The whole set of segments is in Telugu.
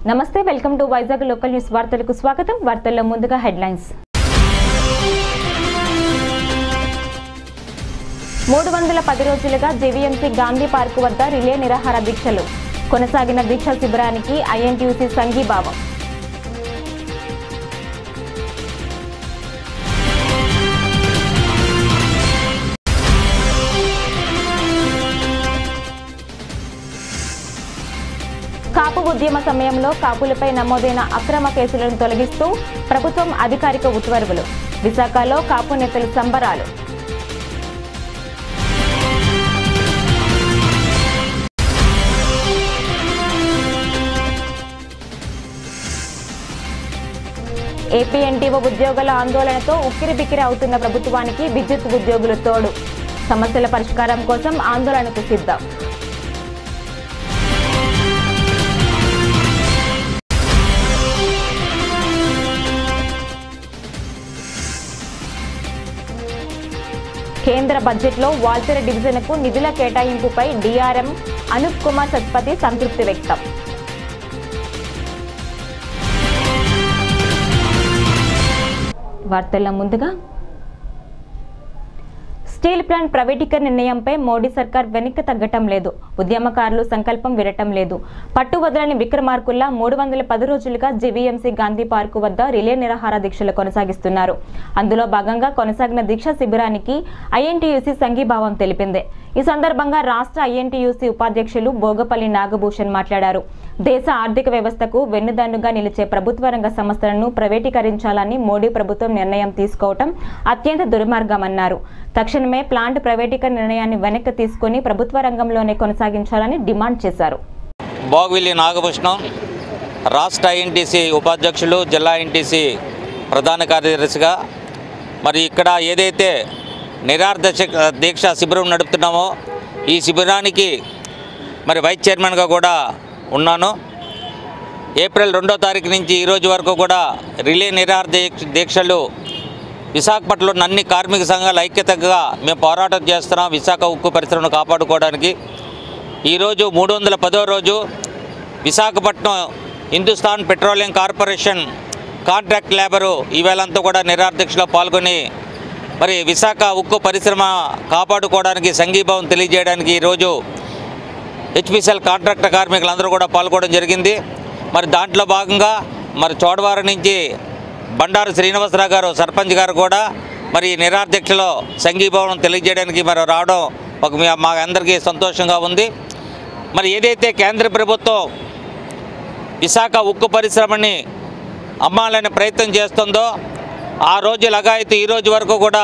నమస్తే welcome to Vizag local news వార్తలకు స్వాగతం వార్తల్లో ముందుగా హెడ్లైన్స్ మూడు వందల పది రోజులుగా జేవీఎంసీ గాంధీ పార్కు వద్ద రిలే నిరాహార దీక్షలు కొనసాగిన దీక్ష శిబిరానికి ఐఎన్టీయూసీ సంఘీభావం కాపు ఉద్యమ సమయంలో కాపులపై నమోదైన అక్రమ కేసులను తొలగిస్తూ ప్రభుత్వం అధికారిక ఉత్తర్వులు విశాఖలో కాపు నేతలు సంబరాలు ఏపీ ఎన్టీఓ ఉద్యోగుల ఆందోళనతో ఉక్కిరి బిక్కిరి అవుతున్న ప్రభుత్వానికి విద్యుత్ ఉద్యోగులు తోడు సమస్యల పరిష్కారం కోసం ఆందోళనకు సిద్ధం కేంద్ర బడ్జెట్లో వాల్తెర డివిజన్కు నిధుల కేటాయింపుపై డీఆర్ఎం అనూప్ కుమార్ సత్పతి సంతృప్తి వ్యక్తం వార్తల్లో ముందుగా స్టీల్ ప్లాంట్ ప్రైవేటీకరణ నిర్ణయంపై మోడీ సర్కార్ వెనక్కి తగ్గటం లేదు ఉద్యమకారులు సంకల్పం విడటం లేదు పట్టు వదలని విక్రమార్కుల్లా మూడు వందల పది రోజులుగా జీవీఎంసీ గాంధీ పార్కు వద్ద రిలే నిరాహార దీక్షలు కొనసాగిస్తున్నారు అందులో భాగంగా కొనసాగిన దీక్ష శిబిరానికి ఐఎన్టీయూసీ సంఘీభావం తెలిపింది ఈ సందర్భంగా రాష్ట్ర ఐఎన్టీయూసీ ఉపాధ్యక్షులు భోగపల్లి నాగభూషణ్ మాట్లాడారు దేశ ఆర్థిక వ్యవస్థకు వెన్నుదన్నుగా నిలిచే ప్రభుత్వ రంగ సంస్థలను ప్రైవేటీకరించాలని మోడీ ప్రభుత్వం నిర్ణయం తీసుకోవటం అత్యంత దుర్మార్గమన్నారు తక్షణమే ప్లాంట్ ప్రైవేటీకరణ నిర్ణయాన్ని వెనక్కి తీసుకుని ప్రభుత్వ రంగంలోనే కొనసాగించాలని డిమాండ్ చేశారు బాగువిల్లి నాగభూషణం రాష్ట్ర ఐఎన్టీసీ ఉపాధ్యక్షులు జిల్లా ఐఎన్టీసీ ప్రధాన కార్యదర్శిగా మరి ఇక్కడ ఏదైతే నిరార్థ శిక్ష- దీక్ష శిబిరం నడుపుతున్నామో ఈ శిబిరానికి మరి వైస్ చైర్మన్గా కూడా ఉన్నాను ఏప్రిల్ రెండో తారీఖు నుంచి ఈ రోజు వరకు కూడా రిలే నిరాహార దీక్ష దీక్షలు విశాఖపట్నంలో అన్ని కార్మిక సంఘాల ఐక్యతగా మేము పోరాటం చేస్తున్నాం విశాఖ ఉక్కు పరిశ్రమను కాపాడుకోవడానికి ఈరోజు మూడు వందల పదో రోజు Visakhapatnam Hindustan petroleum corporation contract labour ఈవేళంతా కూడా నిరాధ్యక్షలో పాల్గొని మరి విశాఖ ఉక్కు పరిశ్రమ కాపాడుకోవడానికి సంఘీభావం తెలియజేయడానికి ఈరోజు హెచ్పిసిఎల్ కాంట్రాక్టర్ కార్మికులందరూ కూడా పాల్గొనడం జరిగింది మరి దాంట్లో భాగంగా మరి చోడవారం నుంచి బండారు శ్రీనివాసరావు గారు సర్పంచ్ గారు కూడా మరి ఈ నిరాధ్యక్షలో సంఘీభావం తెలియజేయడానికి మరి రావడం ఒక మీ- మా అందరికీ సంతోషంగా ఉంది మరి ఏదైతే కేంద్ర ప్రభుత్వం విశాఖ ఉక్కు పరిశ్రమని అమ్మాలనే ప్రయత్నం చేస్తుందో ఆ రోజు లగాయతు ఈ రోజు వరకు కూడా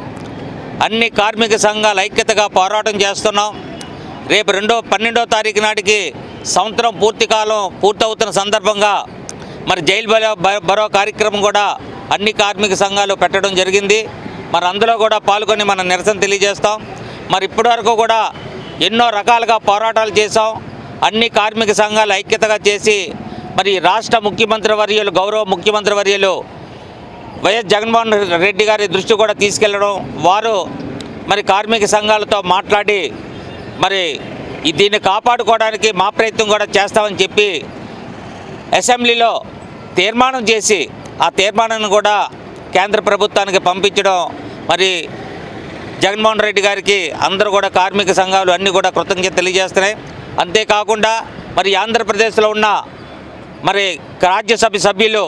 అన్ని కార్మిక సంఘాల ఐక్యతగా పోరాటం చేస్తున్నాం రేపు రెండో పన్నెండో తారీఖు నాటికి సంవత్సరం పూర్తి కాలం పూర్తవుతున్న సందర్భంగా మరి జైలు బలో బ- బరో కార్యక్రమం కూడా అన్ని కార్మిక సంఘాలు పెట్టడం జరిగింది మరి అందులో కూడా పాల్గొని మనం నిరసన తెలియజేస్తాం మరి ఇప్పటివరకు కూడా ఎన్నో రకాలుగా పోరాటాలు చేశాం అన్ని కార్మిక సంఘాలు ఐక్యతగా చేసి మరి రాష్ట్ర ముఖ్యమంత్రి వర్యులు గౌరవ ముఖ్యమంత్రి వర్యులు వైఎస్ జగన్మోహన్ రెడ్డి గారి దృష్టి కూడా తీసుకెళ్లడం వారు మరి కార్మిక సంఘాలతో మాట్లాడి మరి ఈ దీన్ని కాపాడుకోవడానికి మా ప్రయత్నం కూడా చేస్తామని చెప్పి అసెంబ్లీలో తీర్మానం చేసి ఆ తీర్మానాన్ని కూడా కేంద్ర ప్రభుత్వానికి పంపించడం మరి జగన్మోహన్ రెడ్డి గారికి అందరూ కూడా కార్మిక సంఘాలు అన్నీ కూడా కృతజ్ఞత తెలియజేస్తున్నాయి అంతేకాకుండా మరి ఆంధ్రప్రదేశ్లో ఉన్న మరి రాజ్యసభ సభ్యులు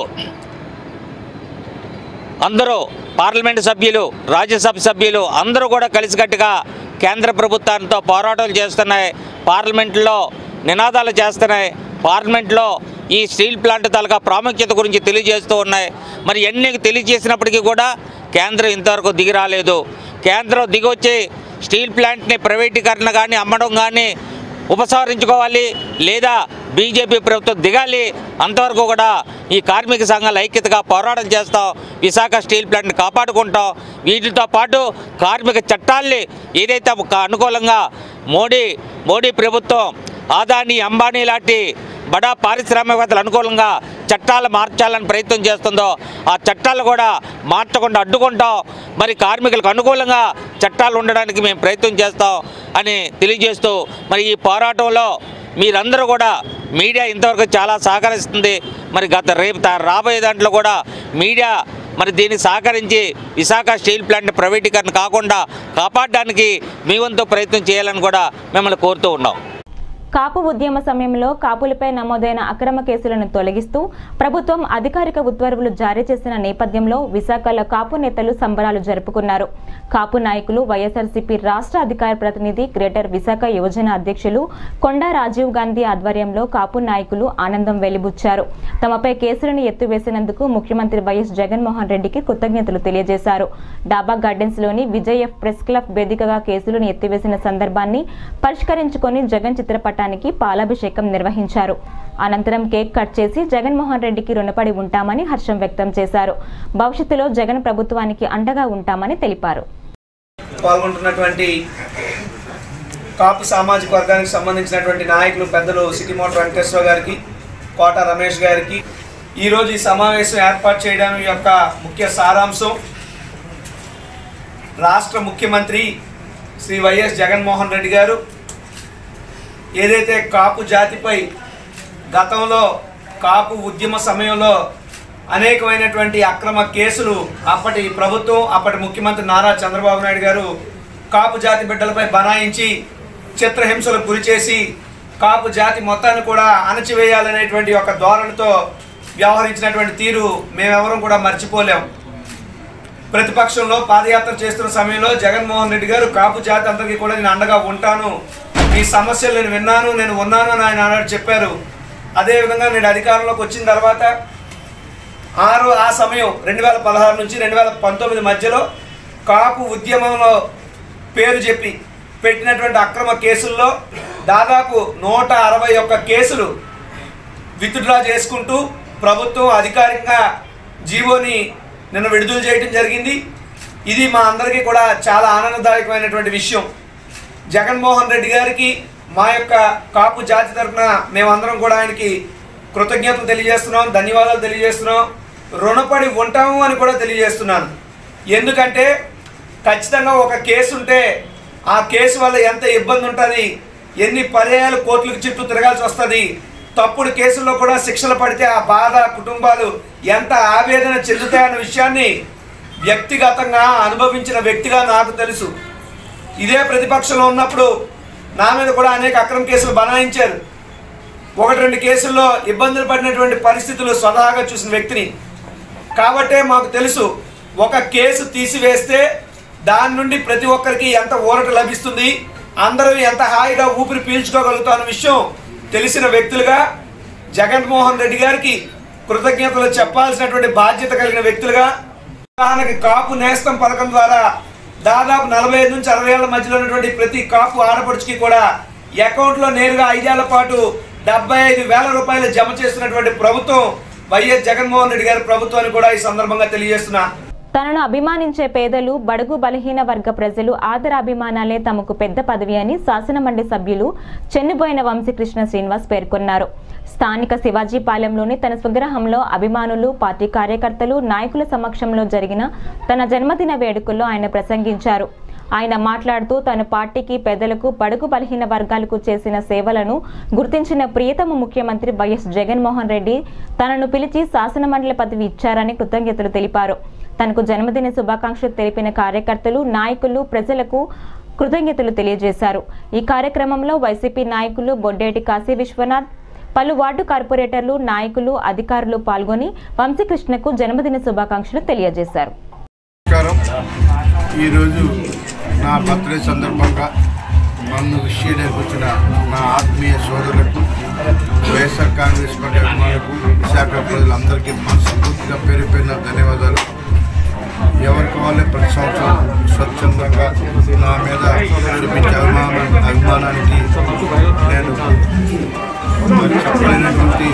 అందరూ పార్లమెంటు సభ్యులు రాజ్యసభ సభ్యులు అందరూ కూడా కలిసికట్టుగా కేంద్ర ప్రభుత్వంతో పోరాటాలు చేస్తున్నాయి పార్లమెంట్లో నినాదాలు చేస్తున్నాయి పార్లమెంట్లో ఈ స్టీల్ ప్లాంట్ తాలూకా ప్రాముఖ్యత గురించి తెలియజేస్తూ ఉన్నాయి మరి ఎన్ని తెలియజేసినప్పటికీ కూడా కేంద్రం ఇంతవరకు దిగి రాలేదు కేంద్రం దిగొచ్చి స్టీల్ ప్లాంట్ని ప్రైవేటీకరణ కానీ అమ్మడం కానీ ఉపసంహరించుకోవాలి లేదా బీజేపీ ప్రభుత్వం దిగాలి అంతవరకు కూడా ఈ కార్మిక సంఘాల ఐక్యతగా పోరాటం చేస్తాం విశాఖ స్టీల్ ప్లాంట్ని కాపాడుకుంటాం వీటితో పాటు కార్మిక చట్టాల్ని ఏదైతే ఒక అనుకూలంగా మోడీ మోడీ ప్రభుత్వం ఆదాని అంబానీ లాంటి బడా పారిశ్రామికవేత్తలు అనుకూలంగా చట్టాలు మార్చాలని ప్రయత్నం చేస్తుందో ఆ చట్టాలు కూడా మార్చకుండా అడ్డుకుంటాం మరి కార్మికులకు అనుకూలంగా చట్టాలు ఉండడానికి మేము ప్రయత్నం చేస్తాం అని తెలియజేస్తూ మరి ఈ పోరాటంలో మీరందరూ కూడా మీడియా ఇంతవరకు చాలా సహకరిస్తుంది మరి గత రేపు తా- రాబోయే దాంట్లో కూడా మీడియా మరి దీన్ని సహకరించి విశాఖ స్టీల్ ప్లాంట్ ప్రైవేటీకరణ కాకుండా కాపాడడానికి మీ వంతు ప్రయత్నం చేయాలని కూడా మిమ్మల్ని కోరుతూ ఉన్నాం కాపు ఉద్యమ సమయంలో కాపులపై నమోదైన అక్రమ కేసులను తొలగిస్తూ ప్రభుత్వం అధికారిక ఉత్తర్వులు జారీ చేసిన నేపథ్యంలో విశాఖలో కాపు నేతలు సంబరాలు జరుపుకున్నారు కాపు నాయకులు వైఎస్ఆర్సీపీ రాష్ట్ర అధికార ప్రతినిధి గ్రేటర్ విశాఖ యువజన అధ్యక్షులు కొండా రాజీవ్ గాంధీ ఆధ్వర్యంలో కాపు నాయకులు ఆనందం వెలిబుచ్చారు తమపై కేసులను ఎత్తివేసినందుకు ముఖ్యమంత్రి వైఎస్ జగన్మోహన్ రెడ్డికి కృతజ్ఞతలు తెలియజేశారు డాబా గార్డెన్స్ లోని విజయ్ ఎఫ్ ప్రెస్ క్లబ్ వేదికగా కేసులను ఎత్తివేసిన సందర్భాన్ని పరిష్కరించుకొని జగన్ చిత్రపటానికి పాలాభిషేకం నిర్వహించారు అనంతరం కేక్ కట్ చేసి జగన్మోహన్ రెడ్డికి రుణపడి ఉంటామని హర్షం వ్యక్తం చేశారు భవిష్యత్తులో జగన్ ప్రభుత్వానికి అండగా ఉంటామని తెలిపారు పాల్గొంటున్నటువంటి కాపు సామాజిక వర్గానికి సంబంధించినటువంటి నాయకులు పెద్దలు సిటీ మోటార్ వెంకటేశ్వర గారికి కోట రమేష్ గారికి ఈరోజు ఈ సమావేశం ఏర్పాటు చేయడం యొక్క ముఖ్య సారాంశం రాష్ట్ర ముఖ్యమంత్రి శ్రీ వైఎస్ జగన్మోహన్ రెడ్డి గారు ఏదైతే కాపు జాతిపై గతంలో కాపు ఉద్యమ సమయంలో అనేకమైనటువంటి అక్రమ కేసులు అప్పటి ప్రభుత్వం అప్పటి ముఖ్యమంత్రి నారా చంద్రబాబు నాయుడు గారు కాపు జాతి బిడ్డలపై బనాయించి చిత్రహింసలకు గురి చేసి కాపు జాతి మొత్తాన్ని కూడా అణచివేయాలనేటువంటి ఒక ధోరణితో వ్యవహరించినటువంటి తీరు మేమెవరం కూడా మర్చిపోలేం ప్రతిపక్షంలో పాదయాత్ర చేస్తున్న సమయంలో జగన్మోహన్ రెడ్డి గారు కాపు జాతి అందరికీ కూడా నేను అండగా ఉంటాను మీ సమస్యలు నేను విన్నాను నేను ఉన్నాను అని ఆయన ఆనాడు చెప్పారు అదేవిధంగా నేను అధికారంలోకి వచ్చిన తర్వాత ఆరు ఆ సమయం రెండు వేల పదహారు నుంచి రెండు వేల పంతొమ్మిది మధ్యలో కాపు ఉద్యమంలో పేరు చెప్పి పెట్టినటువంటి అక్రమ కేసుల్లో దాదాపు నూట అరవై ఒక్క కేసులు విత్డ్రా చేసుకుంటూ ప్రభుత్వం అధికారికంగా జీవోని నిన్న విడుదల చేయడం జరిగింది ఇది మా అందరికీ కూడా చాలా ఆనందదాయకమైనటువంటి విషయం జగన్మోహన్ రెడ్డి గారికి మా యొక్క కాపు జాతి తరఫున మేమందరం కూడా ఆయనకి కృతజ్ఞతలు తెలియజేస్తున్నాం ధన్యవాదాలు తెలియజేస్తున్నాం రుణపడి ఉంటాము అని కూడా తెలియజేస్తున్నాను ఎందుకంటే ఖచ్చితంగా ఒక కేసు ఉంటే ఆ కేసు వల్ల ఎంత ఇబ్బంది ఉంటుంది ఎన్ని పర్యాయాలు కోర్టులకు చుట్టూ తిరగాల్సి వస్తుంది తప్పుడు కేసుల్లో కూడా శిక్షలు పడితే ఆ బాధ కుటుంబాలు ఎంత ఆవేదన చెందుతాయన్న విషయాన్ని వ్యక్తిగతంగా అనుభవించిన వ్యక్తిగా నాకు తెలుసు ఇదే ప్రతిపక్షంలో ఉన్నప్పుడు నా మీద కూడా అనేక అక్రమ కేసులు బనాయించారు ఒకటి రెండు కేసుల్లో ఇబ్బందులు పడినటువంటి పరిస్థితులు స్వతహాగా చూసిన వ్యక్తిని కాబట్టే మాకు తెలుసు ఒక కేసు తీసివేస్తే దాని నుండి ప్రతి ఒక్కరికి ఎంత ఊరట లభిస్తుంది అందరూ ఎంత హాయిగా ఊపిరి పీల్చుకోగలుగుతాం అన్న విషయం తెలిసిన వ్యక్తులుగా జగన్మోహన్ రెడ్డి గారికి కృతజ్ఞతలు చెప్పాల్సినటువంటి బాధ్యత కలిగిన వ్యక్తులుగా ఉదాహరణకి కాపు నేస్తం పథకం ద్వారా దాదాపు నలభై ఐదు నుంచి అరవై ఏళ్ల మధ్యలో ఉన్నటువంటి ప్రతి కాపు ఆడపడుచుకి కూడా అకౌంట్లో నేరుగా ఐదేళ్ల పాటు డెబ్బై ఐదు వేల రూపాయలు జమ చేస్తున్నటువంటి ప్రభుత్వం వైఎస్ జగన్మోహన్ రెడ్డి గారి ప్రభుత్వాన్ని కూడా ఈ సందర్భంగా తెలియజేస్తున్నా తనను అభిమానించే పేదలు బడుగు బలహీన వర్గ ప్రజలు ఆదరాభిమానాలే తమకు పెద్ద పదవి అని శాసనమండలి సభ్యులు చెన్నుబోయిన వంశీకృష్ణ శ్రీనివాస్ పేర్కొన్నారు స్థానిక శివాజీపాలెంలోని తన స్వగ్రహంలో అభిమానులు పార్టీ కార్యకర్తలు నాయకుల సమక్షంలో జరిగిన తన జన్మదిన వేడుకల్లో ఆయన ప్రసంగించారు ఆయన మాట్లాడుతూ తన పార్టీకి పెద్దలకు బడుగు బలహీన వర్గాలకు చేసిన సేవలను గుర్తించిన ప్రియతమ ముఖ్యమంత్రి వైఎస్ జగన్మోహన్ రెడ్డి తనను పిలిచి శాసనమండలి పదవి ఇచ్చారని కృతజ్ఞతలు తెలిపారు తనకు జన్మదిన శుభాకాంక్షలు తెలిపిన కార్యకర్తలు నాయకులు ప్రజలకు కృతజ్ఞతలు తెలియజేశారు ఈ కార్యక్రమంలో వైసీపీ నాయకులు బొడ్డేటి కాశీ విశ్వనాథ్ పలు వార్డు కార్పొరేటర్లు నాయకులు అధికారులు పాల్గొని వంశీకృష్ణకు జన్మదిన శుభాకాంక్షలు తెలియజేశారు నమస్కారం ఈరోజు నా బర్త్డే సందర్భంగా నన్ను విష్ చేయడానికి వచ్చిన నా ఆత్మీయ సోదరులకు వైఎస్ఆర్ కాంగ్రెస్ పార్టీ అభిమానులకు విశాఖ ప్రజలందరికీ మనస్ఫూర్తిగా పేరు పేరున ధన్యవాదాలు ఎవరికి వాళ్ళే ప్రతి సంవత్సరం స్వచ్ఛందంగా నా మీద చూపించే అభిమానం అభిమానానికి నేను మరి చెప్పలేనటువంటి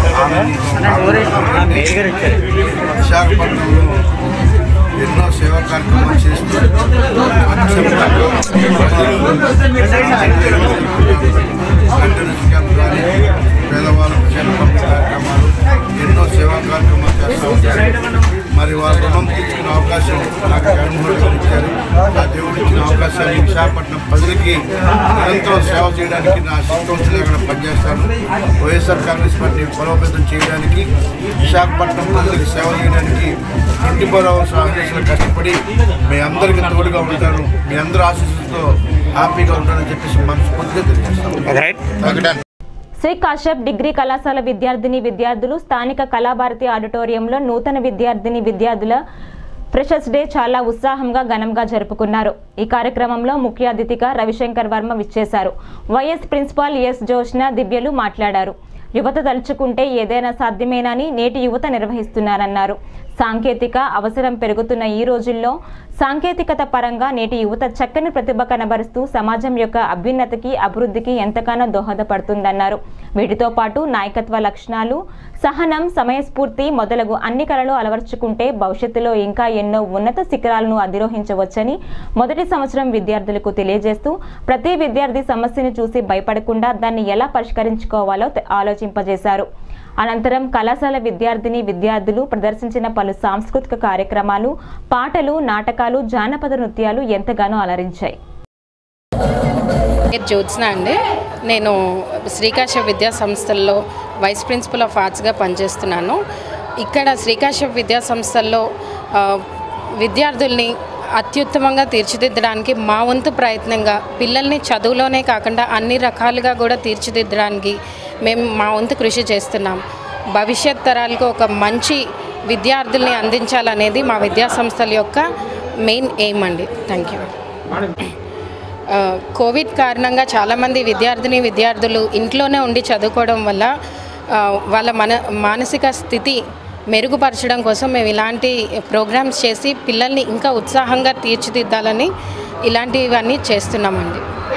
ఆనందం విశాఖపట్నంలో ఎన్నో సేవా కార్యక్రమాలు చేస్తూ మెయింటెనెన్స్ క్యాంప్ కానీ పేదవాళ్ళకు చేరుకునే కార్యక్రమాలు ఎన్నో సేవా కార్యక్రమాలు చేస్తూ ఉంటారు మరి వాళ్ళ రుణం తీర్చుకునే అవకాశం నాకు జగన్మోహన్ గారు ఇచ్చారు ఆ దేవుడు ఇచ్చిన అవకాశాన్ని విశాఖపట్నం ప్రజలకి నిరంతరం సేవ చేయడానికి నా శక్తి అక్కడ పనిచేస్తాను వైఎస్ఆర్ కాంగ్రెస్ పార్టీ బలోపేతం చేయడానికి విశాఖపట్నం ప్రజలకు సేవ చేయడానికి ట్వంటీ ఫోర్ అవర్స్ ఆఫీసులో కష్టపడి మీ అందరికీ తోడుగా ఉంటాను మీ అందరి ఆశీస్సులతో హ్యాపీగా ఉంటానని చెప్పేసి మనస్ఫూర్తిగా తెలియజేస్తాను శ్రీ కాశ్యప్ డిగ్రీ కళాశాల విద్యార్థిని విద్యార్థులు స్థానిక కళాభారతి ఆడిటోరియంలో నూతన విద్యార్థిని విద్యార్థుల ఫ్రెషర్స్ డే చాలా ఉత్సాహంగా ఘనంగా జరుపుకున్నారు ఈ కార్యక్రమంలో ముఖ్య అతిథిగా రవిశంకర్ వర్మ విచ్చేశారు వైఎస్ ప్రిన్సిపాల్ ఎస్ జోష్న దివ్యలు మాట్లాడారు యువత తలుచుకుంటే ఏదైనా సాధ్యమేనని నేటి యువత నిర్వహిస్తున్నారన్నారు సాంకేతిక అవసరం పెరుగుతున్న ఈ రోజుల్లో సాంకేతికత పరంగా నేటి యువత చక్కని ప్రతిభ కనబరుస్తూ సమాజం యొక్క అభ్యున్నతికి అభివృద్ధికి ఎంతగానో దోహదపడుతుందన్నారు వీటితో పాటు నాయకత్వ లక్షణాలు సహనం సమయస్ఫూర్తి మొదలగు అన్ని కళలు అలవర్చుకుంటే భవిష్యత్తులో ఇంకా ఎన్నో ఉన్నత శిఖరాలను అధిరోహించవచ్చని మొదటి సంవత్సరం విద్యార్థులకు తెలియజేస్తూ ప్రతి విద్యార్థి సమస్యను చూసి భయపడకుండా దాన్ని ఎలా పరిష్కరించుకోవాలో తె- ఆలోచింపజేశారు అనంతరం కళాశాల విద్యార్థిని విద్యార్థులు ప్రదర్శించిన పలు సాంస్కృతిక కార్యక్రమాలు పాటలు నాటకాలు జానపద నృత్యాలు ఎంతగానో అలరించాయి పేరు జ్యోత్స్న అండి నేను శ్రీకాశ విద్యా సంస్థల్లో వైస్ ప్రిన్సిపల్ ఆఫ్ ఆర్ట్స్గా పనిచేస్తున్నాను ఇక్కడ శ్రీకాశ విద్యా సంస్థల్లో ఆ, విద్యార్థుల్ని అత్యుత్తమంగా తీర్చిదిద్దడానికి మా వంతు ప్రయత్నంగా పిల్లల్ని చదువులోనే కాకుండా అన్ని రకాలుగా కూడా తీర్చిదిద్దడానికి మేము మా వంతు కృషి చేస్తున్నాం భవిష్యత్ తరాలకు ఒక మంచి విద్యార్థుల్ని అందించాలనేది మా విద్యా సంస్థల యొక్క మెయిన్ ఎయిమ్ అండి థ్యాంక్ యూ ఆ, కోవిడ్ కారణంగా చాలామంది విద్యార్థిని విద్యార్థులు ఇంట్లోనే ఉండి చదువుకోవడం వల్ల ఆ, వాళ్ళ మన మానసిక స్థితి మెరుగుపరచడం కోసం మేము ఇలాంటి ప్రోగ్రామ్స్ చేసి పిల్లల్ని ఇంకా ఉత్సాహంగా తీర్చిదిద్దాలని ఇలాంటివన్నీ చేస్తున్నామండి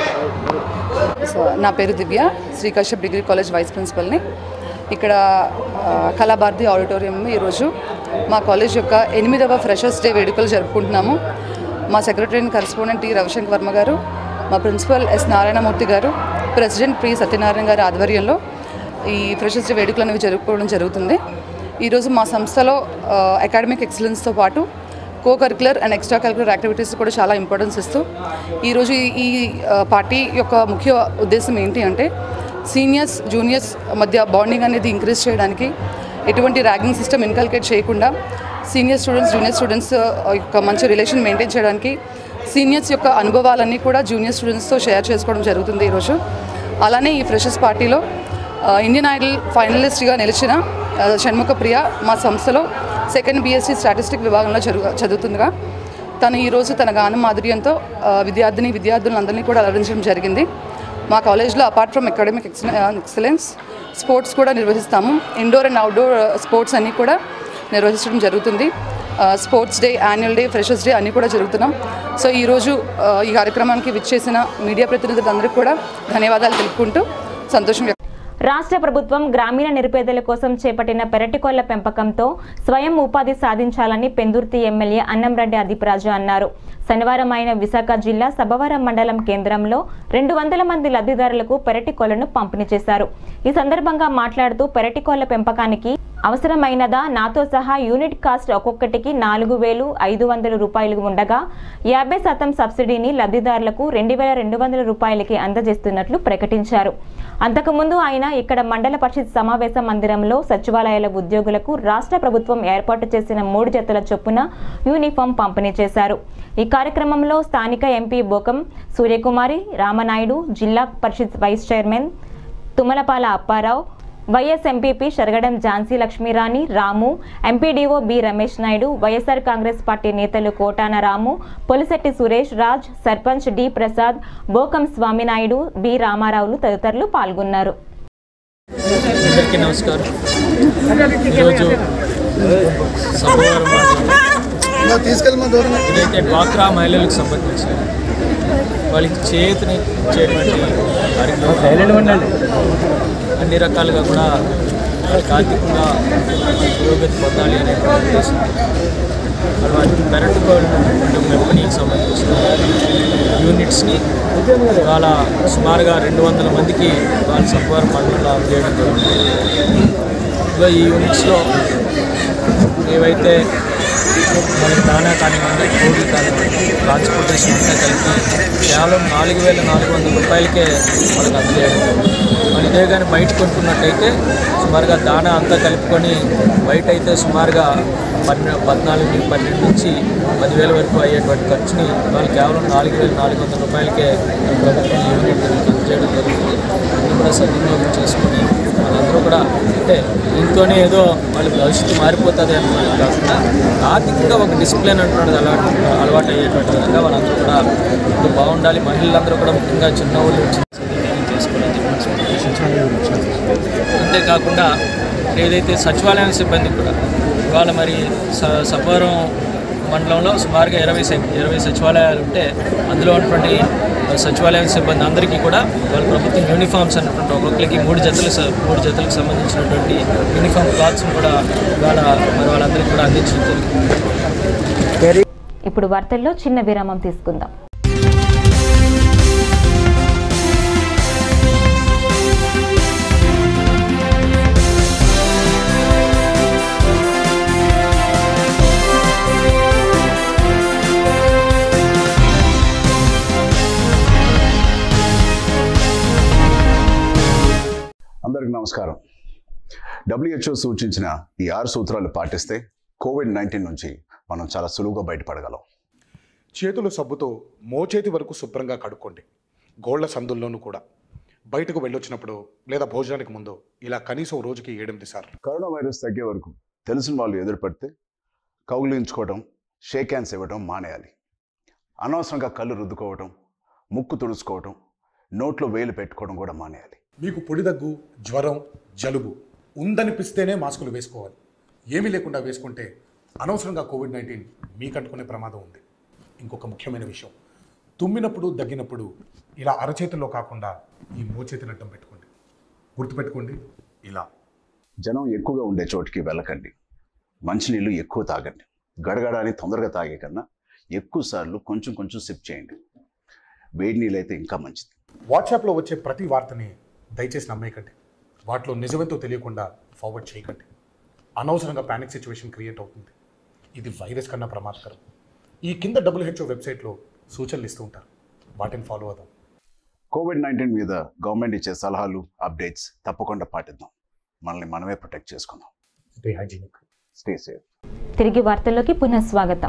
సో నా పేరు Divya Sri Kashyap degree college vice ప్రిన్సిపల్ని ఇక్కడ ఆ, కళాభారతి ఆడిటోరియం ఈరోజు మా కాలేజ్ యొక్క ఎనిమిదవ ఫ్రెషర్స్ డే వేడుకలు జరుపుకుంటున్నాము మా secretary and correspondent T Ravishankar Varma గారు మా ప్రిన్సిపల్ ఎస్ నారాయణమూర్తి గారు ప్రెసిడెంట్ ప్రి సత్యనారాయణ గారి ఆధ్వర్యంలో ఈ ఫ్రెషర్స్ డే వేడుకలు అనేవి జరుపుకోవడం జరుగుతుంది ఈరోజు మా సంస్థలో అకాడమిక్ ఎక్సలెన్స్తో పాటు co curricular and extra curricular activities కూడా చాలా ఇంపార్టెన్స్ ఇస్తూ ఈరోజు ఈ- ఈ ఆ, పార్టీ యొక్క ముఖ్య ఉద్దేశం ఏంటి అంటే సీనియర్స్ జూనియర్స్ మధ్య బాండింగ్ అనేది ఇంక్రీజ్ చేయడానికి ఎటువంటి ర్యాగింగ్ సిస్టమ్ ఇన్కల్కేట్ చేయకుండా సీనియర్ స్టూడెంట్స్ జూనియర్ స్టూడెంట్స్ యొక్క మంచి రిలేషన్ మెయింటైన్ చేయడానికి సీనియర్స్ యొక్క అనుభవాలన్నీ కూడా జూనియర్ స్టూడెంట్స్తో షేర్ చేసుకోవడం జరుగుతుంది ఈరోజు అలానే ఈ ఫ్రెషర్స్ పార్టీలో ఆ, ఇండియన్ ఐడల్ ఫైనలిస్ట్గా నిలిచిన ఆ, షణ్ముఖ ప్రియ మా సంస్థలో సెకండ్ బీఎస్సీ స్టాటిస్టిక్ విభాగంలో చదువు చదువుతుందిగా తను ఈరోజు తన గానం మాధుర్యంతో ఆ, విద్యార్థిని విద్యార్థులందరినీ కూడా అలరించడం జరిగింది మా కాలేజ్లో apart from academic excellence sports కూడా నిర్వహిస్తాము ఇండోర్ అండ్ అవుట్డోర్ స్పోర్ట్స్ అన్నీ కూడా నిర్వహించడం జరుగుతుంది ఆ, sports day annual day freshers day అన్నీ కూడా జరుగుతున్నాం సో ఈరోజు ఆ, ఈ కార్యక్రమానికి విచ్చేసిన మీడియా ప్రతినిధులందరికీ కూడా ధన్యవాదాలు తెలుపుకుంటూ సంతోషం వ్యక్తం రాష్ట్ర ప్రభుత్వం గ్రామీణ నిరుపేదల కోసం చేపట్టిన పెరటికోళ్ల పెంపకంతో స్వయం ఉపాధి సాధించాలని పెందుర్తి ఎమ్మెల్యే అన్నంరెడ్డి అదిపరాజు అన్నారు శనివారం ఆయన విశాఖ జిల్లా సభవరం మండలం కేంద్రంలో రెండు వందల మంది లబ్ధిదారులకు పెరటికోళ్లను పంపిణీ చేశారు ఈ సందర్భంగా మాట్లాడుతూ పెరటికోళ్ల పెంపకానికి అవసరమైనదా నాతో సహా యూనిట్ కాస్ట్ ఒక్కొక్కటికి నాలుగు వేలు ఐదు వందల రూపాయలు ఉండగా యాభై శాతం సబ్సిడీని లబ్ధిదారులకు రెండు వేల రెండు వందల రూపాయలకి అందజేస్తున్నట్లు ప్రకటించారు అంతకుముందు ఆయన ఇక్కడ మండల పరిషత్ సమావేశ మందిరంలో సచివాలయాల ఉద్యోగులకు రాష్ట్ర ప్రభుత్వం ఏర్పాటు చేసిన మూడు జతల చొప్పున యూనిఫామ్ పంపిణీ చేశారు ఈ కార్యక్రమంలో స్థానిక MP బోకం Suryakumari Ramanaidu Zilla Parishad vice chairman Tummalapala Apparao vice MPP Saragadam Jhansi Lakshmirani Ramu MPDO B Ramesh Naidu YSR Congress party నేతలు కోటాన రాము పొలిశెట్టి సురేష్ రాజ్ సర్పంచ్ డి ప్రసాద్ బోకం స్వామినాయుడు బి రామారావులు తదితరులు పాల్గొన్నారు అందరికీ నమస్కారం ఈరోజు సభవరం మండలం ఏదైతే డ్వాక్రా మహిళలకు సంబంధించి వాళ్ళకి చేతిని ఇచ్చేటువంటి కార్యక్రమం అన్ని రకాలుగా కూడా వాళ్ళకి ఆర్థికంగా పురోగతి పొందాలి అనేటువంటి ఉద్దేశం మరి వాటికి పెరట్ మెప్పనీకి సంబంధించిన యూనిట్స్ని ఇవాళ సుమారుగా రెండు వందల మందికి వాళ్ళ సబ్వరం మండలంలో అందజేయడం జరుగుతుంది ఇదిగో ఈ యూనిట్స్లో ఏవైతే వాళ్ళకి దానా కానివ్వండి కోడి కానివ్వండి ట్రాన్స్పోర్టేషన్ అంతా కలిపి కేవలం నాలుగు వేల నాలుగు వందల రూపాయలకే వాళ్ళకి అందజేయడం మరి ఇదే కానీ బయట కొనుక్కున్నట్టయితే సుమారుగా దానా అంతా కలుపుకొని బయట అయితే సుమారుగా పన్నె పద్నాలుగు నుంచి పన్నెండు నుంచి పదివేల వరకు అయ్యేటువంటి ఖర్చుని వాళ్ళు కేవలం నాలుగు వేల నాలుగు వందల రూపాయలకే ప్రభుత్వం యూనిట్ అందజేయడం జరుగుతుంది ఇది కూడా సద్వినియోగం చేసుకొని వాళ్ళందరూ కూడా అంటే దీంతోనే ఏదో వాళ్ళ భవిష్యత్తు మారిపోతుంది అనుకోవడం కాకుండా ఆర్థికంగా ఒక డిసిప్లిన్ అంటున్నది అలవాటు అలవాటు అయ్యేటువంటి విధంగా వాళ్ళందరూ కూడా ఇప్పుడు బాగుండాలి మహిళలందరూ కూడా ముఖ్యంగా చిన్న వాళ్ళు చేసుకోవాలని చెప్పి అంతేకాకుండా ఏదైతే సచివాలయం సిబ్బంది కూడా ఇవాళ మరి స సభవరం మండలంలో సుమారుగా ఇరవై స- ఇరవై సచివాలయాలు ఉంటే అందులో ఉన్నటువంటి సచివాలయం సిబ్బంది అందరికీ కూడా వాళ్ళ ప్రభుత్వం యూనిఫామ్స్ అన్నటువంటి ఒక్కొక్కరికి మూడు జతలు స- మూడు జతలకు సంబంధించినటువంటి యూనిఫామ్ క్లాత్స్ని కూడా ఇవాళ మరి వాళ్ళందరికీ కూడా అందించడం జరిగింది ఇప్పుడు వార్తల్లో చిన్న విరామం తీసుకుందాం అందరికి నమస్కారం డబ్ల్యూహెచ్ఓ సూచించిన ఈ ఆరు సూత్రాలు పాటిస్తే కోవిడ్ నైన్టీన్ నుంచి మనం చాలా సులువుగా బయటపడగలం చేతులు సబ్బుతో మోచేతి వరకు శుభ్రంగా కడుక్కోండి గోళ్ల సందుల్లోనూ కూడా బయటకు వెళ్ళొచ్చినప్పుడు లేదా భోజనానికి ముందు ఇలా కనీసం రోజుకి ఏడెనిమిది సార్లు కరోనా వైరస్ తగ్గే వరకు తెలిసిన వాళ్ళు ఎదురుపడితే కౌగిలించుకోవడం షేక్ హ్యాండ్స్ ఇవ్వడం మానేయాలి అనవసరంగా కళ్ళు రుద్దుకోవడం ముక్కు తుడుచుకోవడం నోట్లో వేలు పెట్టుకోవడం కూడా మానేయాలి మీకు పొడి దగ్గు జ్వరం జలుబు ఉందనిపిస్తేనే మాస్కులు వేసుకోవాలి ఏమీ లేకుండా వేసుకుంటే అనవసరంగా కోవిడ్ నైన్టీన్ మీకు అంటుకునే ప్రమాదం ఉంది ఇంకొక ముఖ్యమైన విషయం తుమ్మినప్పుడు దగ్గినప్పుడు ఇలా అరచేతిలో కాకుండా ఈ మోచేతిని అడ్డం పెట్టుకోండి గుర్తుపెట్టుకోండి ఇలా జనం ఎక్కువగా ఉండే చోటికి వెళ్ళకండి మంచినీళ్ళు ఎక్కువ తాగండి గడగడ అని తొందరగా తాగే కన్నా ఎక్కువ సార్లు కొంచెం కొంచెం సిప్ చేయండి వేడి నీళ్ళు అయితే ఇంకా మంచిది వాట్సాప్లో వచ్చే ప్రతి వార్తని దయచేసి నమ్మేయకండి వాటిలో నిజమేంతో తెలియకుండా ఫార్వర్డ్ చేయకండి అనవసరంగా ప్యానిక్ సిచ్యువేషన్ క్రియేట్ అవుతుంది ఇది వైరస్ కన్నా ప్రమాదకరం ఈ కింద డబ్ల్యూహెచ్ఓ వెబ్సైట్లో సూచనలు ఇస్తూ ఉంటారు వాటిని ఫాలో అవుదాం కోవిడ్ నైన్టీన్ మీద గవర్నమెంట్ ఇచ్చే సలహాలు అప్డేట్స్ తప్పకుండా పాటిద్దాం మనల్ని మనమే ప్రొటెక్ట్ చేసుకుందాం స్టే హైజీనిక్ స్టే సేఫ్ తిరిగి వార్తల్లోకి పునః స్వాగతం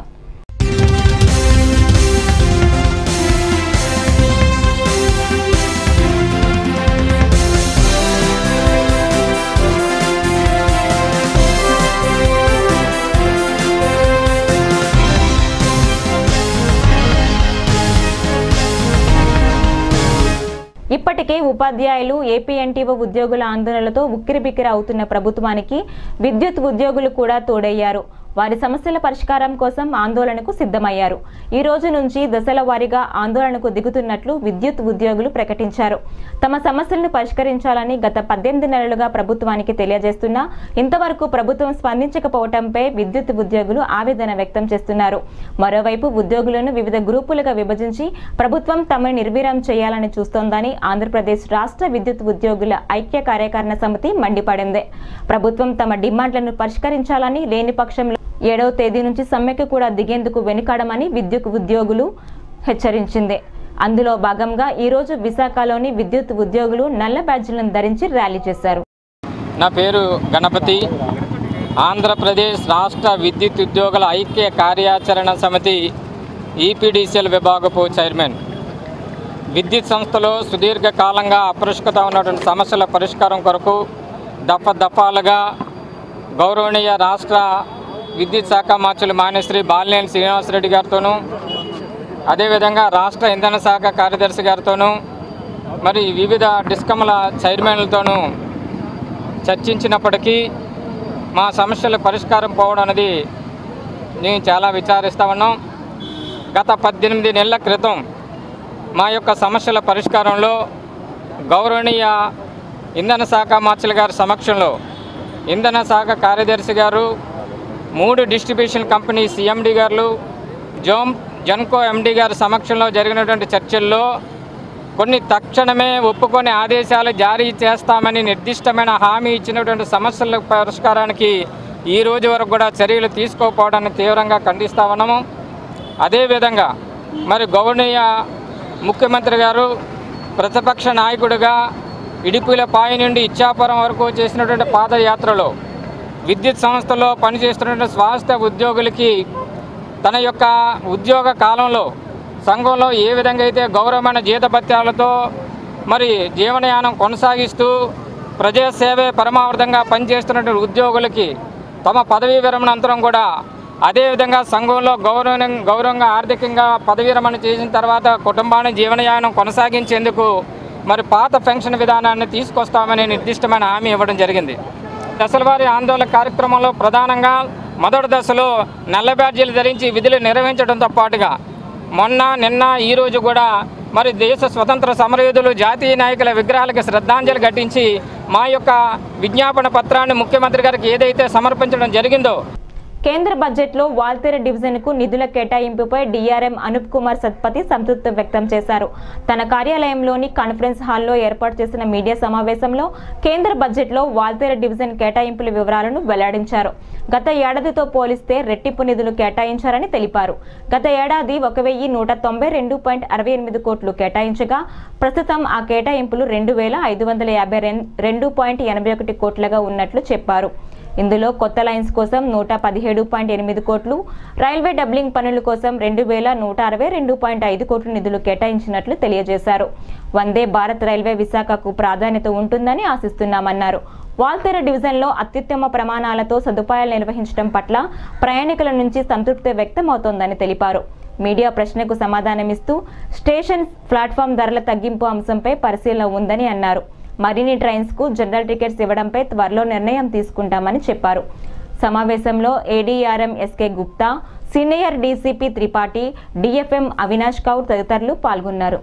ఇప్పటికే ఉపాధ్యాయులు ఏపీఎన్టీఓ ఉద్యోగుల ఆందోళనలతో ఉక్కిరిబిక్కిరి అవుతున్న ప్రభుత్వానికి విద్యుత్ ఉద్యోగులు కూడా తోడయ్యారు వారి సమస్యల పరిష్కారం కోసం ఆందోళనకు సిద్ధమయ్యారు ఈ రోజు నుంచి దశల వారీగా ఆందోళనకు దిగుతున్నట్లు విద్యుత్ ఉద్యోగులు ప్రకటించారు తమ సమస్యలను పరిష్కరించాలని గత పద్దెనిమిది నెలలుగా ప్రభుత్వానికి తెలియజేస్తున్నా ఇంతవరకు ప్రభుత్వం స్పందించకపోవడంపై విద్యుత్ ఉద్యోగులు ఆవేదన వ్యక్తం చేస్తున్నారు మరోవైపు ఉద్యోగులను వివిధ గ్రూపులుగా విభజించి ప్రభుత్వం తమను నిర్వీర్యం చేయాలని చూస్తోందని ఆంధ్రప్రదేశ్ రాష్ట్ర విద్యుత్ ఉద్యోగుల ఐక్య కార్యకారణ సమితి మండిపడింది ప్రభుత్వం తమ డిమాండ్లను పరిష్కరించాలని లేని పక్షంలో ఏడవ తేదీ నుంచి సమ్మెకు కూడా దిగేందుకు వెనుకాడమని విద్యుత్ ఉద్యోగులు హెచ్చరించింది అందులో భాగంగా ఈరోజు విశాఖలోని విద్యుత్ ఉద్యోగులు నల్ల బ్యాడ్జీలను ధరించి ర్యాలీ చేశారు నా పేరు గణపతి ఆంధ్రప్రదేశ్ రాష్ట్ర విద్యుత్ ఉద్యోగుల ఐక్య కార్యాచరణ సమితి ఈపీడీసీఎల్ విభాగపు చైర్మన్ విద్యుత్ సంస్థలో సుదీర్ఘకాలంగా అపరిష్కృత ఉన్నటువంటి సమస్యల పరిష్కారం కొరకు దఫ దఫాలుగా గౌరవనీయ రాష్ట్ర విద్యుత్ శాఖ మార్చులు మాన్యశ్రీ బాలినేని శ్రీనివాసరెడ్డి గారితోనూ అదేవిధంగా రాష్ట్ర ఇంధన శాఖ కార్యదర్శి గారితోనూ మరి వివిధ డిస్కమ్ల చైర్మన్లతోనూ చర్చించినప్పటికీ మా సమస్యల పరిష్కారం పోవడం అనేది నేను చాలా విచారిస్తా ఉన్నాం గత పద్దెనిమిది నెలల క్రితం మా యొక్క సమస్యల పరిష్కారంలో గౌరవనీయ ఇంధన శాఖ మార్చల గారి సమక్షంలో ఇంధన శాఖ కార్యదర్శి గారు మూడు డిస్ట్రిబ్యూషన్ కంపెనీ సిఎండి గారు జోమ్ జన్కో ఎండి గారి సమక్షంలో జరిగినటువంటి చర్చల్లో కొన్ని తక్షణమే ఒప్పుకొని ఆదేశాలు జారీ చేస్తామని నిర్దిష్టమైన హామీ ఇచ్చినటువంటి సమస్యల పరిష్కారానికి ఈ రోజు వరకు కూడా చర్యలు తీసుకోకపోవడాన్ని తీవ్రంగా ఖండిస్తా ఉన్నాము అదేవిధంగా మరి గౌరవనీయ ముఖ్యమంత్రి గారు ప్రతిపక్ష నాయకుడిగా ఇడుపుల పాయి నుండి ఇచ్చాపురం వరకు చేసినటువంటి పాదయాత్రలో విద్యుత్ సంస్థలో పనిచేస్తున్నటువంటి స్వాస్థ్య ఉద్యోగులకి తన యొక్క ఉద్యోగ కాలంలో సంఘంలో ఏ విధంగా అయితే గౌరవమైన జీతభత్యాలతో మరి జీవనయానం కొనసాగిస్తూ ప్రజాసేవే పరమావృతంగా పనిచేస్తున్నటువంటి ఉద్యోగులకి తమ పదవీ విరమణాంతరం కూడా అదేవిధంగా సంఘంలో గౌరవ గౌరవంగా ఆర్థికంగా పదవీ విరమణ చేసిన తర్వాత కుటుంబాన్ని జీవనయానం కొనసాగించేందుకు మరి పాత పెన్షన్ విధానాన్ని తీసుకొస్తామని నిర్దిష్టమైన హామీ ఇవ్వడం జరిగింది దశలవారి ఆందోళన కార్యక్రమంలో ప్రధానంగా మొదటి దశలో నల్ల బ్యాడ్జీలు ధరించి విధులు నిర్వహించడంతో పాటుగా మొన్న నిన్న ఈరోజు కూడా మరి దేశ స్వతంత్ర సమరయోధులు జాతీయ నాయకుల విగ్రహాలకు శ్రద్ధాంజలి ఘటించి మా యొక్క విజ్ఞాపన పత్రాన్ని ముఖ్యమంత్రి గారికి ఏదైతే సమర్పించడం జరిగిందో కేంద్ర బడ్జెట్లో వాల్తేర డివిజన్కు నిధుల కేటాయింపుపై డీఆర్ఎం అనూప్ కుమార్ సత్పతి సంతృప్తి వ్యక్తం చేశారు తన కార్యాలయంలోని కాన్ఫరెన్స్ హాల్లో ఏర్పాటు చేసిన మీడియా సమావేశంలో కేంద్ర బడ్జెట్లో వాల్తేర డివిజన్ కేటాయింపుల వివరాలను వెల్లడించారు గత ఏడాదితో పోలిస్తే రెట్టింపు నిధులు కేటాయించారని తెలిపారు గత ఏడాది ఒక వెయ్యి నూట తొంభై రెండు పాయింట్ అరవై ఎనిమిది కోట్లు కేటాయించగా ప్రస్తుతం ఆ కేటాయింపులు రెండు వేల ఐదు వందల యాభై రెండు పాయింట్ ఎనభై ఒకటి కోట్లుగా ఉన్నట్లు చెప్పారు ఇందులో కొత్త లైన్స్ కోసం నూట పదిహేడు పాయింట్ ఎనిమిది కోట్లు రైల్వే డబ్లింగ్ పనుల కోసం రెండు వేల నూట అరవై రెండు పాయింట్ ఐదు కోట్ల నిధులు కేటాయించినట్లు తెలియజేశారు వందే భారత్ రైల్వే విశాఖకు ప్రాధాన్యత ఉంటుందని ఆశిస్తున్నామన్నారు వాల్తేర డివిజన్లో అత్యుత్తమ ప్రమాణాలతో సదుపాయాలు నిర్వహించడం పట్ల ప్రయాణికుల నుంచి సంతృప్తి వ్యక్తమవుతోందని తెలిపారు మీడియా ప్రశ్నకు సమాధానమిస్తూ స్టేషన్ ప్లాట్ఫామ్ ధరల తగ్గింపు అంశంపై పరిశీలన ఉందని అన్నారు మరిన్ని ట్రైన్స్కు జనరల్ టికెట్స్ ఇవ్వడంపై త్వరలో నిర్ణయం తీసుకుంటామని చెప్పారు సమావేశంలో ADRM SK Gupta senior DCP Tripathi DFM Avinash Kaur తదితరులు పాల్గొన్నారు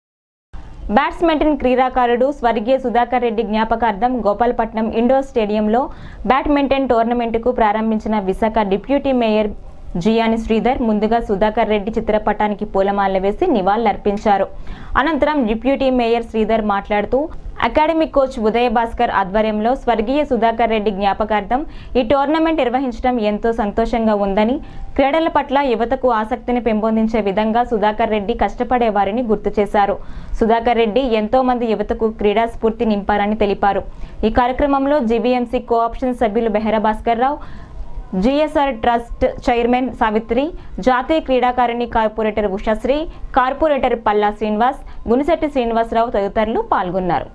బ్యాట్స్మెన్ క్రీడాకారుడు స్వర్గీయ సుధాకర్ రెడ్డి జ్ఞాపకార్థం గోపాలపట్నం ఇండోర్ స్టేడియంలో బ్యాడ్మింటన్ టోర్నమెంటుకు ప్రారంభించిన విశాఖ డిప్యూటీ మేయర్ జియాని శ్రీధర్ ముందుగా సుధాకర్ రెడ్డి చిత్రపటానికి పూలమాల వేసి నివాళులర్పించారు అనంతరం డిప్యూటీ మేయర్ శ్రీధర్ మాట్లాడుతూ అకాడమిక్ కోచ్ ఉదయ భాస్కర్ ఆధ్వర్యంలో స్వర్గీయ సుధాకర్ రెడ్డి జ్ఞాపకార్థం ఈ టోర్నమెంట్ నిర్వహించడం ఎంతో సంతోషంగా ఉందని క్రీడల పట్ల యువతకు ఆసక్తిని పెంపొందించే విధంగా సుధాకర్ రెడ్డి కష్టపడేవారిని గుర్తు చేశారు సుధాకర్ రెడ్డి ఎంతో మంది యువతకు క్రీడా స్ఫూర్తి నింపారని తెలిపారు ఈ కార్యక్రమంలో జీవీఎంసీ కోఆప్షన్ సభ్యులు Behara Bhaskar Rao GSR trust chairman Savitri జాతీయ క్రీడాకారిణి కార్పొరేటర్ ఉషాశ్రీ కార్పొరేటర్ పల్లా శ్రీనివాస్ గునిశెట్టి శ్రీనివాసరావు తదితరులు పాల్గొన్నారు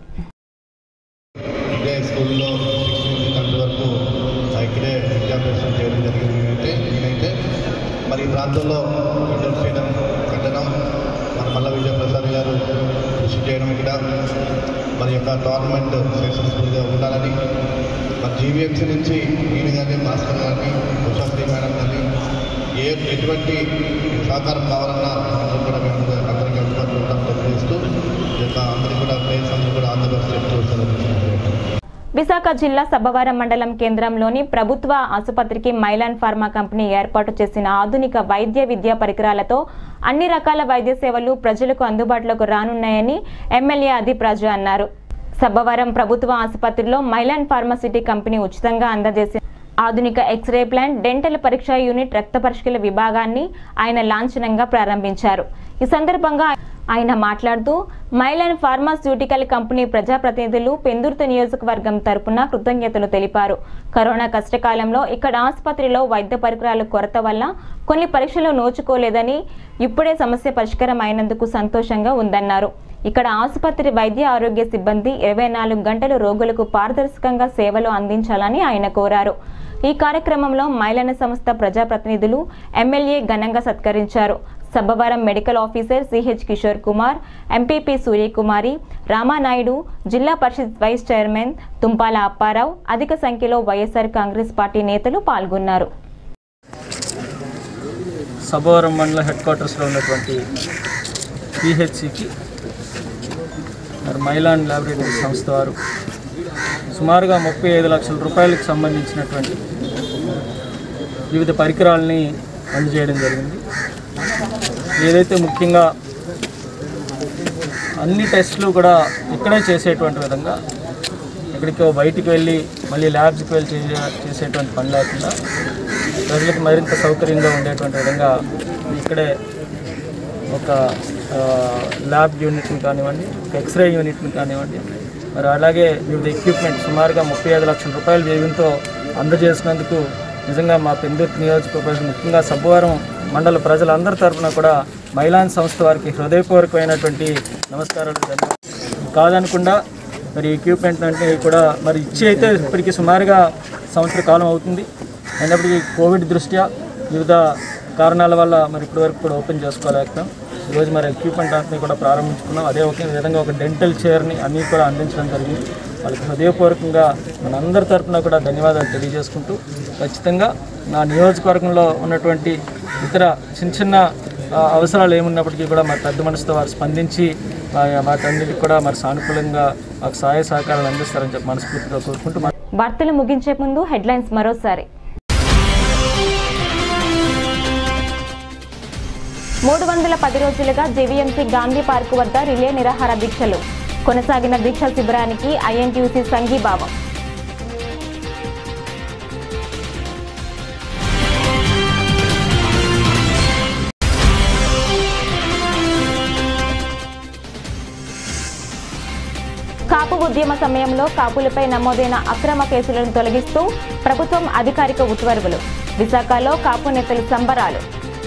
ఇదే స్కూల్లో సిక్స్త్ నుంచి టెన్త్ వరకు ఇక్కడే విద్యాభ్యాసం చేయడం జరిగింది నేనైతే నేనైతే మరి ఈ ప్రాంతంలో ఇండోర్ స్టేడియం కట్టడం మన మల్ల విజయప్రసాద్ గారు కృషి చేయడం ఇక్కడ మరి యొక్క టోర్నమెంట్ సక్సెస్ఫుల్గా ఉండాలని మరి జీవీఎంసీ నుంచి నేను కానీ భాస్కర్ గారిని ఉషాశ్రీ మేడం కానీ ఏ ఎటువంటి సహకారం కావాలన్నా అందరూ కూడా మేము అందరికీ అందుబాటులో ఉంటాం తెలియజేస్తూ ఈ యొక్క అందరికీ కూడా ప్లేయర్స్ అందరూ కూడా ఆంధ్రప్రదేశ్ చెప్తూ సెలవు విశాఖ జిల్లా సబ్బవరం మండలం కేంద్రంలోని ప్రభుత్వ ఆసుపత్రికి మైలాన్ ఫార్మా కంపెనీ ఏర్పాటు చేసిన ఆధునిక వైద్య విద్యా పరికరాలతో అన్ని రకాల వైద్య సేవలు ప్రజలకు అందుబాటులోకి రానున్నాయని ఎమ్మెల్యే అదీప్ రాజు అన్నారు సబ్బవరం ప్రభుత్వ ఆసుపత్రిలో మైలాన్ ఫార్మసిటీ కంపెనీ ఉచితంగా అందజేసిన ఆధునిక ఎక్స్రే ప్లాంట్ డెంటల్ పరీక్షా యూనిట్ రక్త పరీక్షల విభాగాన్ని ఆయన లాంఛనంగా ప్రారంభించారు ఈ సందర్భంగా ఆయన మాట్లాడుతూ మైలాన్ ఫార్మాస్యూటికల్ కంపెనీ ప్రజాప్రతినిధులు పెందుర్తి నియోజకవర్గం తరపున కృతజ్ఞతలు తెలిపారు కరోనా కష్టకాలంలో ఇక్కడ ఆసుపత్రిలో వైద్య పరికరాల కొరత వల్ల కొన్ని పరీక్షలు నోచుకోలేదని ఇప్పుడే సమస్య పరిష్కారం అయినందుకు సంతోషంగా ఉందన్నారు ఇక్కడ ఆసుపత్రి వైద్య ఆరోగ్య సిబ్బంది ఇరవై నాలుగు గంటలు రోగులకు పారదర్శకంగా సేవలు అందించాలని ఆయన కోరారు ఈ కార్యక్రమంలో మైలన సంస్థ ప్రజాప్రతినిధులు ఎమ్మెల్యే ఘనంగా సత్కరించారు Sabbavaram medical officer CH Kishore Kumar MPP Suryakumari Ramanaidu Zilla Parishad vice chairman Tumpala Apparao అధిక సంఖ్యలో వైఎస్ఆర్ కాంగ్రెస్ పార్టీ నేతలు పాల్గొన్నారు సభవరం మండల హెడ్ క్వార్టర్స్లో ఉన్నటువంటి పిహెచ్సికి మరి మైలాన్ ల్యాబొరేటరీ సంస్థ వారు సుమారుగా ముప్పై ఐదు లక్షల రూపాయలకు సంబంధించినటువంటి వివిధ పరికరాలని అందజేయడం జరిగింది ఏదైతే ముఖ్యంగా అన్ని టెస్టులు కూడా ఇక్కడే చేసేటువంటి విధంగా ఎక్కడికో బయటికి వెళ్ళి మళ్ళీ ల్యాబ్స్కి వెళ్ళి చేసే- చేసేటువంటి పని లేకుండా ప్రజలకు మరింత సౌకర్యంగా ఉండేటువంటి విధంగా ఇక్కడే ఒక ఆ, ల్యాబ్ యూనిట్ని కానివ్వండి ఒక ఎక్స్రే యూనిట్ని కానివ్వండి మరి అలాగే వివిధ ఎక్విప్మెంట్ సుమారుగా ముప్పై ఐదు లక్షల రూపాయల వ్యయంతో అందజేసినందుకు నిజంగా మా పెందుర్తి నియోజకవర్గ ప్రజలు ముఖ్యంగా సబ్బవరం మండల ప్రజలందరి తరఫున కూడా మైలాన్ సంస్థ వారికి హృదయపూర్వకమైనటువంటి నమస్కారాలు ధన్యవాదాలు కాదనకుండా మరి ఎక్విప్మెంట్ అంటే కూడా మరి ఇచ్చి అయితే ఇప్పటికి సుమారుగా సంవత్సర కాలం అవుతుంది అయినప్పటికీ కోవిడ్ దృష్ట్యా వివిధ కారణాల వల్ల మరి ఇప్పటివరకు కూడా ఓపెన్ చేసుకోలేకపోయాం ఈరోజు మరి ఎక్విప్మెంట్ అంతా కూడా ప్రారంభించుకున్నాం అదే ఒక విధంగా ఒక డెంటల్ చైర్ని అన్నీ కూడా అందించడం జరిగింది వాళ్ళకి హృదయపూర్వకంగా మనందరి తరపున కూడా ధన్యవాదాలు తెలియజేసుకుంటూ ఖచ్చితంగా నా నియోజకవర్గంలో ఉన్నటువంటి ఇతర చిన్న చిన్న ఆ, అవసరాలు ఏమున్నప్పటికీ కూడా మరి పెద్ద మనసుతో వారు స్పందించి ఆ, వాటన్నిటికి కూడా మరి సానుకూలంగా మాకు సహాయ సహకారాలు అందిస్తారని చెప్పి మనస్ఫూర్తిగా కోరుకుంటూ మరి వార్తలు ముగించే ముందు హెడ్లైన్స్ మరోసారి మూడు వందల పది రోజులుగా జేవీఎంసీ గాంధీ పార్కు వద్ద రిలే నిరాహార దీక్షలు కొనసాగిన దీక్ష శిబిరానికి ఐఎన్టీయూసీ సంఘీభావం కాపు ఉద్యమ సమయంలో కాపులపై నమోదైన అక్రమ కేసులను తొలగిస్తూ ప్రభుత్వం అధికారిక ఉత్తర్వులు విశాఖలో కాపు నేతలు సంబరాలు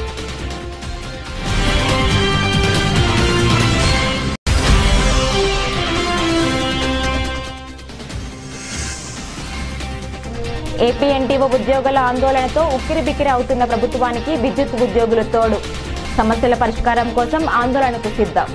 ఏపీ ఎన్టీఓ ఉద్యోగుల ఆందోళనతో ఉక్కిరిబిక్కిరి అవుతున్న ప్రభుత్వానికి విద్యుత్ ఉద్యోగులు తోడు సమస్యల పరిష్కారం కోసం ఆందోళనకు సిద్ధం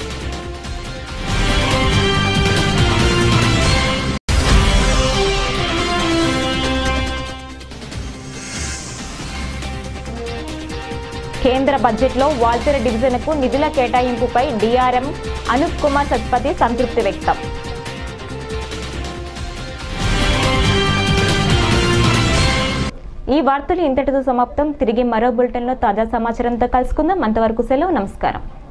కేంద్ర బడ్జెట్లో వాల్తెర డివిజన్కు నిధుల కేటాయింపుపై డీఆర్ఎం అనూప్ కుమార్ సత్పతి సంతృప్తి వ్యక్తం ఈ వార్తలు ఇంతటితో సమాప్తం తిరిగి మరో బులెటిన్లో తాజా సమాచారంతో కలుసుకుందాం అంతవరకు సెలవు నమస్కారం